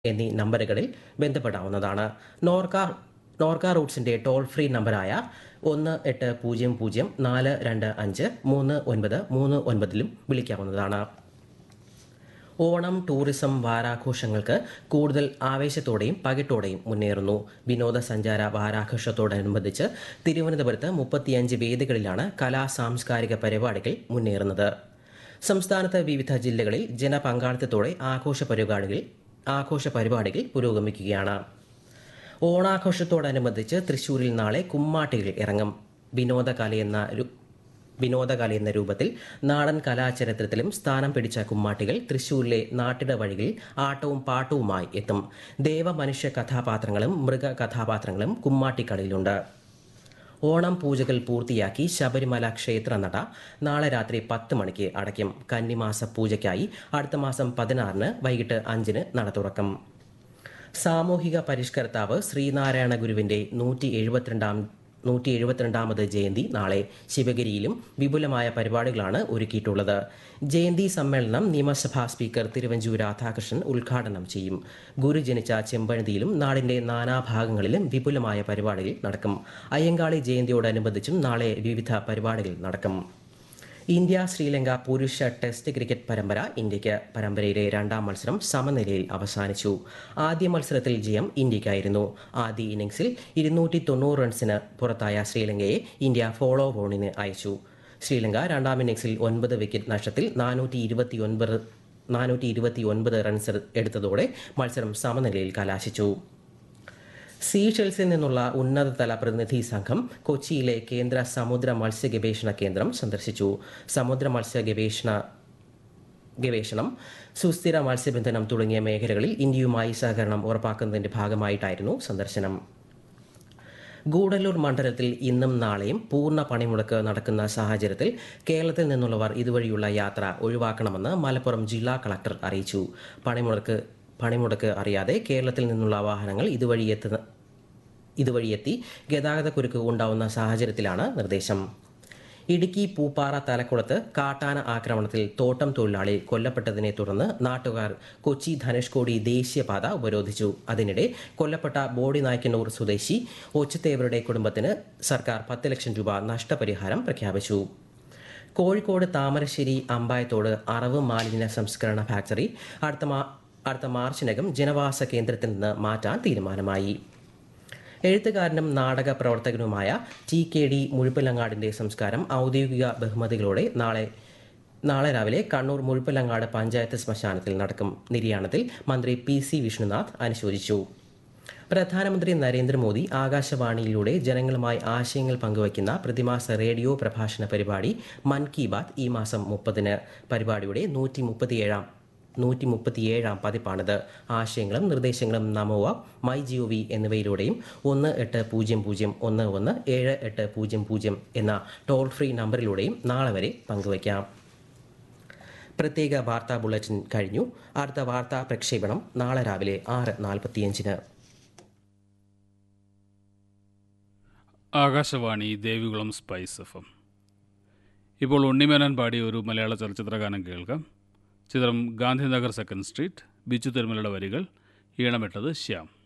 എന്നീ നമ്പറുകളിൽ ബന്ധപ്പെടാവുന്നതാണ് നോർക്ക നോർക്ക റൂട്ട്സിന്റെ ടോൾ ഫ്രീ നമ്പറായ ഒന്ന് എട്ട് പൂജ്യം പൂജ്യം നാല് രണ്ട് അഞ്ച് മൂന്ന് ഒൻപത് മൂന്ന് ഒൻപതിലും വിളിക്കാവുന്നതാണ് ഓണം ടൂറിസം വാരാഘോഷങ്ങൾക്ക് കൂടുതൽ ആവേശത്തോടെയും പകിട്ടോടെയും മുന്നേറുന്നു വിനോദസഞ്ചാര വാരാഘോഷത്തോടനുബന്ധിച്ച് തിരുവനന്തപുരത്ത് മുപ്പത്തിയഞ്ച് വേദികളിലാണ് കലാ സാംസ്കാരിക പരിപാടികൾ മുന്നേറുന്നത് സംസ്ഥാനത്ത് വിവിധ ജില്ലകളിൽ ജനപങ്കാളിത്തത്തോടെ ആഘോഷ പരിപാടികൾ ആഘോഷ പരിപാടികൾ പുരോഗമിക്കുകയാണ് ഓണാഘോഷത്തോടനുബന്ധിച്ച് തൃശൂരിൽ നാളെ കുമ്മാട്ടികൾ ഇറങ്ങും വിനോദകല എന്ന രു- വിനോദകല എന്ന രൂപത്തിൽ നാടൻ കലാചരിത്രത്തിലും സ്ഥാനം പിടിച്ച കുമ്മാട്ടികൾ തൃശൂരിലെ നാട്ടിട വഴികളിൽ ആട്ടവും പാട്ടവുമായി എത്തും ദേവമനുഷ്യ കഥാപാത്രങ്ങളും മൃഗ കഥാപാത്രങ്ങളും കുമ്മാട്ടിക്കളിയിലുണ്ട് ഓണം പൂജകൾ പൂർത്തിയാക്കി ശബരിമല ക്ഷേത്ര നട നാളെ രാത്രി പത്ത് മണിക്ക് അടയ്ക്കും കന്നിമാസ പൂജയ്ക്കായി അടുത്ത മാസം പതിനാറിന് വൈകിട്ട് അഞ്ചിന് നട തുറക്കും സാമൂഹിക പരിഷ്കർത്താവ് ശ്രീനാരായണ ഗുരുവിന്റെ നൂറ്റി എഴുപത്തിരണ്ടാം നൂറ്റി എഴുപത്തിരണ്ടാമത് ജയന്തി നാളെ ശിവഗിരിയിലും വിപുലമായ പരിപാടികളാണ് ഒരുക്കിയിട്ടുള്ളത് ജയന്തി സമ്മേളനം നിയമസഭാ സ്പീക്കർ തിരുവഞ്ചൂർ രാധാകൃഷ്ണൻ ഉദ്ഘാടനം ചെയ്യും ഗുരു ജനിച്ച ചെമ്പഴന്തിയിലും നാടിന്റെ നാനാഭാഗങ്ങളിലും വിപുലമായ പരിപാടികൾ നടക്കും അയ്യങ്കാളി ജയന്തിയോടനുബന്ധിച്ചും നാളെ വിവിധ പരിപാടികൾ നടക്കും ഇന്ത്യ ശ്രീലങ്ക പുരുഷ ടെസ്റ്റ് ക്രിക്കറ്റ് പരമ്പര ഇന്ത്യയ്ക്ക് പരമ്പരയിലെ രണ്ടാം മത്സരം സമനിലയിൽ അവസാനിച്ചു ആദ്യ മത്സരത്തിൽ ജയം ഇന്ത്യയ്ക്കായിരുന്നു ആദ്യ ഇന്നിംഗ്സിൽ ഇരുന്നൂറ്റി തൊണ്ണൂറ് റൺസിന് പുറത്തായ ശ്രീലങ്കയെ ഇന്ത്യ ഫോളോ ഓണിന് അയച്ചു ശ്രീലങ്ക രണ്ടാം ഇന്നിംഗ്സിൽ ഒൻപത് വിക്കറ്റ് നഷ്ടത്തിൽ നാനൂറ്റി ഇരുപത്തി ഒൻപത് നാനൂറ്റി ഇരുപത്തി ഒൻപത് റൺസ് എടുത്തതോടെ മത്സരം സമനിലയിൽ കലാശിച്ചു സീഷെൽസിൽ നിന്നുള്ള ഉന്നതതല പ്രതിനിധി സംഘം കൊച്ചിയിലെ കേന്ദ്ര സമുദ്ര മത്സ്യ ഗവേഷണ കേന്ദ്രം സന്ദർശിച്ചു സമുദ്ര മത്സ്യ ഗവേഷണ ഗവേഷണം സുസ്ഥിര മത്സ്യബന്ധനം തുടങ്ങിയ മേഖലകളിൽ ഇന്ത്യയുമായി സഹകരണം ഉറപ്പാക്കുന്നതിന്റെ ഭാഗമായിട്ടായിരുന്നു സന്ദർശനം ഗൂഡല്ലൂർ മണ്ഡലത്തിൽ ഇന്നും നാളെയും പൂർണ്ണ പണിമുടക്ക് നടക്കുന്ന സാഹചര്യത്തിൽ കേരളത്തിൽ നിന്നുള്ളവർ ഇതുവഴിയുള്ള യാത്ര ഒഴിവാക്കണമെന്ന് മലപ്പുറം ജില്ലാ കളക്ടർ അറിയിച്ചു പണിമുടക്ക് പണിമുടക്ക് അറിയാതെ കേരളത്തിൽ നിന്നുള്ള വാഹനങ്ങൾ ഇതുവഴി എത്തുന്ന ഇതുവഴി എത്തി ഗതാഗതക്കുരുക്ക് ഉണ്ടാവുന്ന സാഹചര്യത്തിലാണ് നിർദ്ദേശം ഇടുക്കി പൂപ്പാറ തലക്കുളത്ത് കാട്ടാന ആക്രമണത്തിൽ തോട്ടം തൊഴിലാളി കൊല്ലപ്പെട്ടതിനെ തുടർന്ന് നാട്ടുകാർ കൊച്ചി ധനുഷ്കോടി ദേശീയപാത ഉപരോധിച്ചു അതിനിടെ കൊല്ലപ്പെട്ട ബോഡി നായ്ക്കന്നൂർ സ്വദേശി ഒച്ചത്തേവരുടെ കുടുംബത്തിന് സർക്കാർ പത്ത് ലക്ഷം രൂപ നഷ്ടപരിഹാരം പ്രഖ്യാപിച്ചു കോഴിക്കോട് താമരശ്ശേരി അമ്പായത്തോട് അറവ് മാലിന്യ സംസ്കരണ ഫാക്ടറി അടുത്ത മാ അടുത്ത മാർച്ചിനകം ജനവാസ കേന്ദ്രത്തിൽ നിന്ന് മാറ്റാൻ തീരുമാനമായി എഴുത്തുകാരനും നാടക പ്രവർത്തകനുമായ ടി കെ ഡി മുഴുപ്പിലങ്ങാടിന്റെ സംസ്കാരം ഔദ്യോഗിക ബഹുമതികളോടെ നാളെ നാളെ രാവിലെ കണ്ണൂർ മുഴുപ്പിലങ്ങാട് പഞ്ചായത്ത് ശ്മശാനത്തിൽ നടക്കും നിര്യാണത്തിൽ മന്ത്രി പി സി വിഷ്ണുനാഥ് അനുശോചിച്ചു പ്രധാനമന്ത്രി നരേന്ദ്രമോദി ആകാശവാണിയിലൂടെ ജനങ്ങളുമായി ആശയങ്ങൾ പങ്കുവയ്ക്കുന്ന പ്രതിമാസ റേഡിയോ പ്രഭാഷണ പരിപാടി മൻ കി ബാത് ഈ മാസം മുപ്പതിന് പരിപാടിയുടെ നൂറ്റി മുപ്പത്തിയേഴാം നൂറ്റി മുപ്പത്തിയേഴാം പതിപ്പാണിത് ആശയങ്ങളും നിർദ്ദേശങ്ങളും Namo app my G O എന്നിവയിലൂടെയും ഒന്ന് എട്ട് പൂജ്യം പൂജ്യം ഒന്ന് ഒന്ന് ഏഴ് എട്ട് പൂജ്യം പൂജ്യം എന്ന ടോൾ ഫ്രീ നമ്പറിലൂടെയും നാളെ വരെ പങ്കുവയ്ക്കാം പ്രത്യേക വാർത്താ ബുള്ളറ്റിൻ കഴിഞ്ഞു അടുത്ത വാർത്താ പ്രക്ഷേപണം നാളെ രാവിലെ ആറ് നാൽപ്പത്തിയഞ്ചിന് ആകാശവാണി ദേവികുളം സ്പൈസ് എഫ് എം ഇപ്പോൾ ഉണ്ണിമേനൻ പാടിയ ഒരു മലയാള ചലച്ചിത്ര ഗാനം കേൾക്കാം ചിത്രം ഗാന്ധിനഗർ സെക്കൻഡ് സ്ട്രീറ്റ് ബിജു തിരുമലയുടെ വരികൾ ഈണമിട്ടത് ശ്യാം